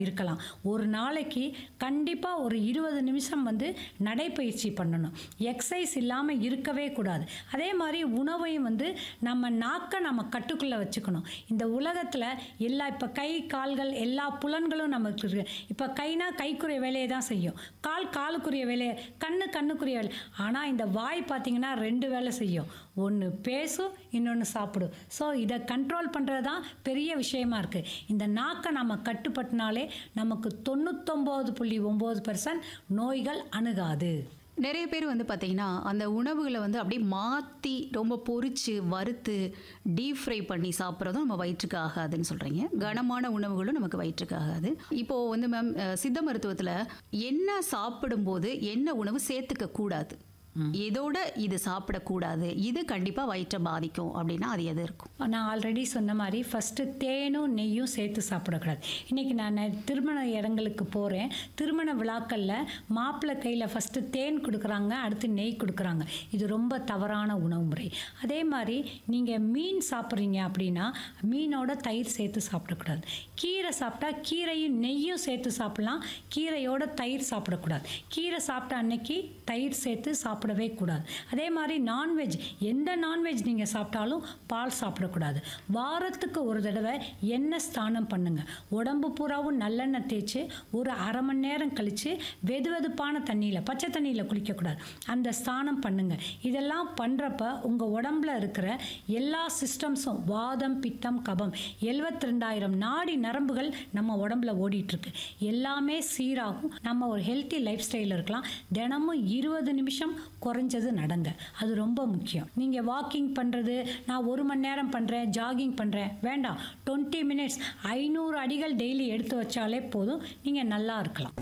இருக்கலாம் ஒரு நாளைக்கு கண்டிப்பாக ஒரு இருபது நிமிஷம் வந்து நடைப்பயிற்சி பண்ணணும் எக்ஸசைஸ் இல்லாமல் இருக்கவே கூடாது அதே மாதிரி உணவையும் வந்து நம்ம நாக்கை நம்ம கட்டுக்குள்ளே வச்சுக்கணும் இந்த உலகத்தில் எல்லா இப்போ கை கால்கள் எல்லா புலன்களும் நமக்கு இருக்கு இப்போ கைனா கைக்குரிய வேலையை தான் செய்யும் கால் காலுக்குரிய வேலையை கண்ணு கண்ணுக்குரிய வேலை ஆனால் இந்த வாய் பார்த்தீங்கன்னா ரெண்டு வேலை செய்யும் ஒன்று பேசும் இன்னொன்று சாப்பிடும் ஸோ இதை கண்ட்ரோல் பண்ணுறது தான் பெரிய விஷயமா இருக்குது இந்த நாக்கை நம்ம கட்டுப்பட்டுனாலே நமக்கு தொண்ணூத்தொம்பது புள்ளி ஒம்பது பர்சன்ட் நோய்கள் அணுகாது நிறைய பேர் வந்து பார்த்தீங்கன்னா அந்த உணவுகளை வந்து அப்படியே மாற்றி ரொம்ப பொரிச்சு வறுத்து டீப் ஃப்ரை பண்ணி சாப்பிட்றதும் நம்ம வயிற்றுக்கு ஆகாதுன்னு சொல்கிறீங்க கனமான உணவுகளும் நமக்கு வயிற்றுக்கு ஆகாது இப்போது வந்து மேம் அஹ், சித்த மருத்துவத்தில் என்ன சாப்பிடும்போது என்ன உணவு சேர்த்துக்க கூடாது இதோட இது சாப்பிடக்கூடாது இது கண்டிப்பாக வயிற்றை பாதிக்கும் அப்படின்னா அது எது இருக்கும் நான் ஆல்ரெடி சொன்ன மாதிரி ஃபஸ்ட்டு தேனும் நெய்யும் சேர்த்து சாப்பிடக்கூடாது இன்றைக்கி நான் திருமண இடங்களுக்கு போகிறேன் திருமண விழாக்களில் மாப்பிள்ளை கையில் ஃபஸ்ட்டு தேன் கொடுக்குறாங்க அடுத்து நெய் கொடுக்குறாங்க இது ரொம்ப தவறான உணவு முறை அதே மாதிரி நீங்கள் மீன் சாப்பிட்றீங்க அப்படின்னா மீனோட தயிர் சேர்த்து சாப்பிடக்கூடாது கீரை சாப்பிட்டா கீரையும் நெய்யும் சேர்த்து சாப்பிடலாம் கீரையோட தயிர் சாப்பிடக்கூடாது கீரை சாப்பிட்ட அன்னைக்கு தயிர் சேர்த்து சாப்பிடவே கூடாது அதே மாதிரி நான்வெஜ் எந்த நான்வெஜ் நீங்கள் சாப்பிட்டாலும் பால் சாப்பிடக்கூடாது வாரத்துக்கு ஒரு தடவை எண்ணெய் ஸ்நானம் பண்ணுங்க உடம்பு பூராவும் நல்லெண்ணெய் தேய்ச்சி ஒரு அரை மணி நேரம் கழித்து வெது வெதுப்பான தண்ணியில் பச்சை தண்ணியில் குளிக்கக்கூடாது அந்த ஸ்நானம் பண்ணுங்க இதெல்லாம் பண்ணுறப்ப உங்கள் உடம்புல இருக்கிற எல்லா சிஸ்டம்ஸும் வாதம் பித்தம் கபம் எழுபத்தி ரெண்டாயிரம் நாடி நரம்புகள் நம்ம உடம்புல ஓடிட்டு இருக்கு எல்லாமே சீராகும் நம்ம ஒரு ஹெல்த்தி லைஃப் ஸ்டைலில் இருக்கலாம் தினமும் இருபது நிமிஷம் குறைஞ்சது நடங்க அது ரொம்ப முக்கியம் நீங்கள் வாக்கிங் பண்ணுறது நான் ஒரு மணி நேரம் பண்ணுறேன் ஜாகிங் பண்ணுறேன் வேண்டாம் டுவெண்ட்டி மினிட்ஸ் ஐநூறு அடிகள் டெய்லி எடுத்து வச்சாலே போதும் நீங்கள் நல்லா இருக்கலாம்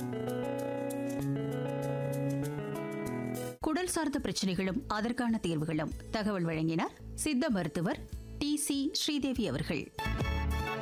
குடல் சார்ந்த பிரச்சனைகளும் அதற்கான தீர்வுகளும் தகவல் வழங்கினார் சித்த மருத்துவர் டி சி ஸ்ரீதேவி அவர்கள்